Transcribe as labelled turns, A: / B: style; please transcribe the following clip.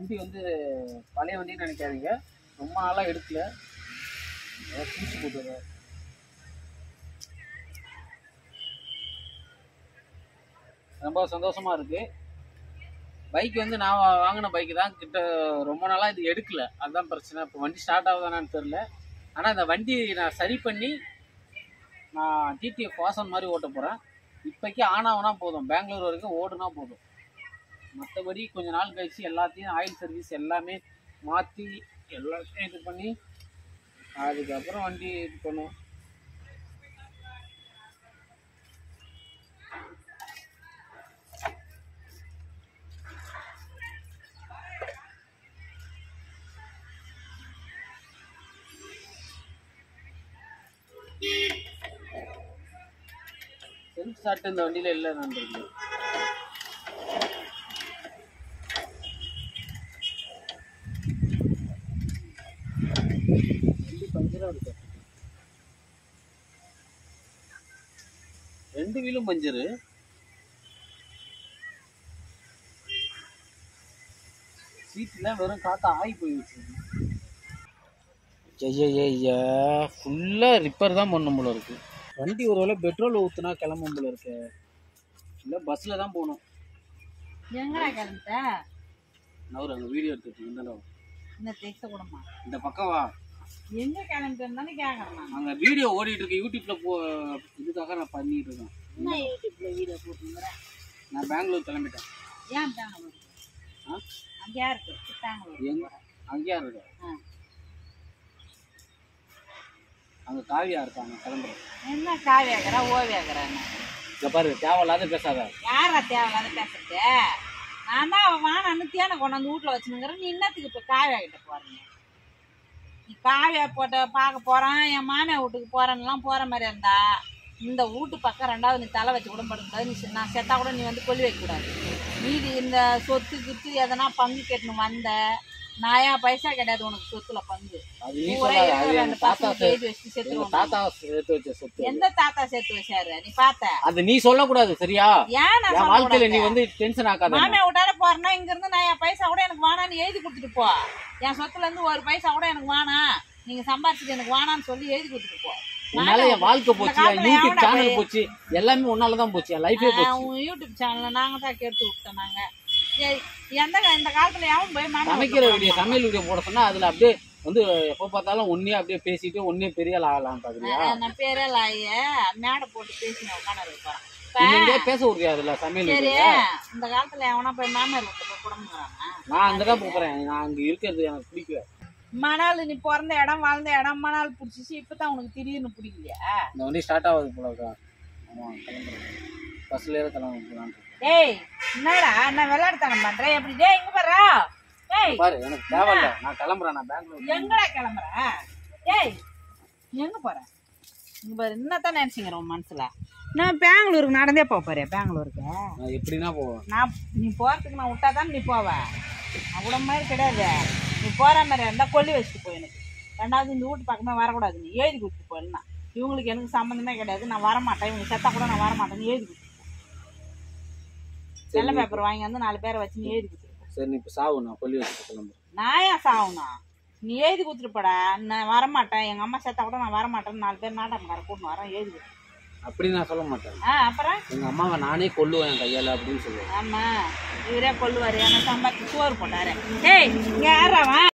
A: வண்டி வந்து பழைய வண்டின்னு நினைக்காதீங்க ரொம்ப நாளாக எடுக்கல ஏதோ பூச்சி போட்டு ரொம்ப சந்தோஷமா இருக்கு பைக் வந்து நான் வா- வாங்கின பைக் தான் கிட்ட ரொம்ப நாளாக இது எடுக்கல அதுதான் பிரச்சனை இப்போ வண்டி ஸ்டார்ட் ஆகுதானான்னு தெரில ஆனால் இந்த வண்டி நான் சரி பண்ணி நான் டிடிஎஃப் வாசன் மாதிரி ஓட்ட போகிறேன் இப்போக்கி ஆன் ஆகுனா போதும் பெங்களூர் வரைக்கும் ஓடுனா போதும் மற்றபடி கொஞ்ச நாள் கழிச்சு எல்லாத்தையும் ஆயில் சர்வீஸ் எல்லாமே மாற்றி எல்லாத்தையும் இது பண்ணி அதுக்கப்புறம் வண்டி இது பண்ணுவோம் செல்ஃப் ஸ்டார்ட் இந்த வண்டியில் இல்லை நண்பர்களே வண்டி பஞ்சராக இருக்கு ரெண்டு வீலும் பஞ்சரு சீட்டில் வெறும் காற்று ஆகி போயிடுச்சு ஐயா ஃபுல்லாக ரிப்பேர் தான் பண்ணும் போல இருக்கு வண்டி ஒரு வேளை பெட்ரோல் ஊற்றுனா கிளம்பும் போல இருக்கு இல்லை பஸ்ஸில் தான் போகணும்
B: எங்கடா கிளம்பிட்ட
A: நவர் அங்கே வீடியோ எடுத்துட்டு இருந்தாலும்
B: இந்த தேய்ச்ச கூடமா
A: இந்த பக்கம் வா
B: எங்க கிளம்பிட்டேன்னு தானே கேட்கறேன் நான்
A: அங்கே வீடியோ ஓடிட்டு இருக்கு யூடியூப்ல போ இதுக்காக நான் பண்ணிட்டு இருக்கேன்
B: என்ன யூடியூப்ல வீடியோ போட்டுங்கிறேன்
A: நான் பெங்களூர் கிளம்பிட்டேன்
B: ஏன் பெங்களூர்
A: ஆ
B: அங்கேயா இருக்கு பெங்களூர்
A: எங்க அங்கேயா இருக்கு
B: ஆ.
A: அங்கே காவியா இருக்காங்க கிளம்புறேன்
B: என்ன காவியாக்கிறா ஓவியாக்கிறேன்னு
A: இங்கே பாரு தேவையில்லாத பேசாத
B: யாரா தேவையில்லாத பேசுறது நான் தான் அவன் வானான்னு தேனை கொண்டாந்து வீட்டில் வச்சுனுங்கிறேன் நீ என்னத்துக்கு இப்போ காவியா கிட்ட போறீங்க நீ காவியா போட்ட பார்க்க போறான் என் மாமியா வீட்டுக்கு போறேன்னுலாம் போற மாதிரி இருந்தா இந்த வீட்டு பக்கம் ரெண்டாவது நீ தலை வச்சு கூட படுக்கூடாது நீ செ- நான் செத்தா கூட நீ வந்து கொல்லி வைக்கக்கூடாது மீதி இந்த சொத்து கித்து எதனா பங்கு கேட்டுன்னு வந்த நாயா பைசா கிடையாது உனக்கு சொத்துல பங்கு
A: அது நீ
B: ஊரே
A: சொல்லாத அது
B: இருக்கிற
A: எங்க
B: ரெண்டு
A: தாத்தா
B: பசங்க
A: சே-
B: எழுதி வச்சுட்டு
A: எங்க
B: செத்துருவோம்
A: தாத்தா சேர்த்து வச்ச சொத்து
B: எந்த தாத்தா சேர்த்து வச்சாரு நீ பார்த்த
A: அது நீ சொல்லக்கூடாது சரியா
B: ஏன் நான்
A: என் வாழ்க்கையில நீ
B: சொல்லக்கூடாது?
A: வந்து டென்ஷன் ஆக்காத என்ன.
B: மாமியா விட்டால போறேன்னா இங்க இருந்து நான் என் பைசா கூட எனக்கு வேணான்னு எழுதி கொடுத்துட்டு போ என் சொத்துல இருந்து ஒரு பைசா கூட எனக்கு வேணாம் நீங்க சம்பாரிச்சது எனக்கு வேணான்னு சொல்லி எழுதி கொடுத்துட்டு போ
A: உன்னால என் வாழ்க்கை
B: இந்த
A: போச்சு என்
B: காலத்துல
A: யூடியூப்
B: எவன்டா
A: சேனல்
B: போய்-
A: போச்சு எல்லாமே உன்னால தான் போச்சு என் லைஃபே
B: ஆஹ்,
A: போச்சு
B: உன் யூடியூப் சேனல்ல நாங்க தான் கெடுத்து விட்டோம் நாங்க ஏய், எந்த கா- இந்த காலத்துல எவன் போய் மாமியா
A: சமைக்கிற
B: வீட்டுக்கு
A: வீடியோ
B: போறான்?
A: சமையல் வீடியோ போட சொன்னா அதுல அப்படியே வந்து எப்போ பார்த்தாலும் ஒன்னே அப்படியே பேசிட்டு ஒன்னே பெரிய ஆள் ஆகலாம் பாக்குறியா
B: ஆஹ், நான் பேரே லாய மேடை போட்டு பேசி நான் உட்காந்து இருப்பேன்
A: நீ எங்கேயே பேச விடுறியா அதுல சமையல்
B: சரி
A: வீடியோ
B: இந்த காலத்துல எவனா போய் மாமியார் வீட்டுல போய் குடும்புறானா
A: நான் அங்கதான் போறேன் நான் அங்க இருக்கிறது எனக்கு பிடிக்கல
B: மணால் நீ பிறந்த இடம் வாழ்ந்த இடம் மணால் பிடிச்சிச்சு இப்பதான் உனக்கு திடீர்னு பிடிக்கலையா
A: இந்த வண்டி ஸ்டார்ட் ஆகுது போல இருக்கா ஆமா கிளம்புறேன் பஸ்ல ஏற கிளம்ப போலான்
B: டேய் என்னடா நான் விளையாடுத்தனம் பண்றேன் எப்படி டேய் இங்க பாரு டேய்
A: பாரு எனக்கு தேவையில்ல நான் கிளம்புறேன் நான் பெங்களூர்
B: எங்கடா கிளம்புற டேய் எங்க போற இங்க பாரு என்னத்தான் நினைச்சுங்கிற உன் மனசுல நான் பெங்களூருக்கு நடந்தே போக போறேன் பெங்களூருக்கு
A: நான் எப்படின்னா போவேன்
B: நான் நீ போறதுக்கு நான் விட்டாதான் நீ போவ அவ்வளோ மாதிரி கிடையாது நீ போற மாதிரி இருந்தா கொல்லி வச்சுட்டு போ எனக்கு ரெண்டாவது இந்த வீட்டு பக்கமே வரக்கூடாது நீ எழுதி கொடுத்துட்டு போயிடனா இவங்களுக்கு எனக்கு சம்மந்தமே கிடையாது நான் வரமாட்டேன் இவங்க செத்தா கூட நான் வரமாட்டேன் நீ எழுதி கொடுத்துட்டு போ வெள்ளை பேப்பர் வாங்கி வந்து நாலு பேரை வச்சு நீ எழுதி கொடுத்துட்டு போ
A: சரி நீ இப்ப சாவு நான் கொல்லி வச்சுட்டு கிளம்புறேன்
B: நான் ஏன் சாகணும் நீ எழுதி கொடுத்துட்டு போடா நான் வரமாட்டேன் எங்க அம்மா செத்தா கூட நான் வரமாட்டேன்னு நாலு பேர் நாட்டம்கார கூட்டின்னு வரேன் எழுதி கொடுத்து
A: அப்படி நான் சொல்ல மாட்டேன்
B: ஆ அப்புறம்
A: எங்க அம்மாவை நானே கொல்லுவேன் என் கையால அப்படின்னு சொல்லுவேன்
B: ஆமா இவரே கொல்லுவாரு ஏன்னா சம்பாதிச்சு சோறு போட்டாரு ஏய் இங்க யாரா அவன்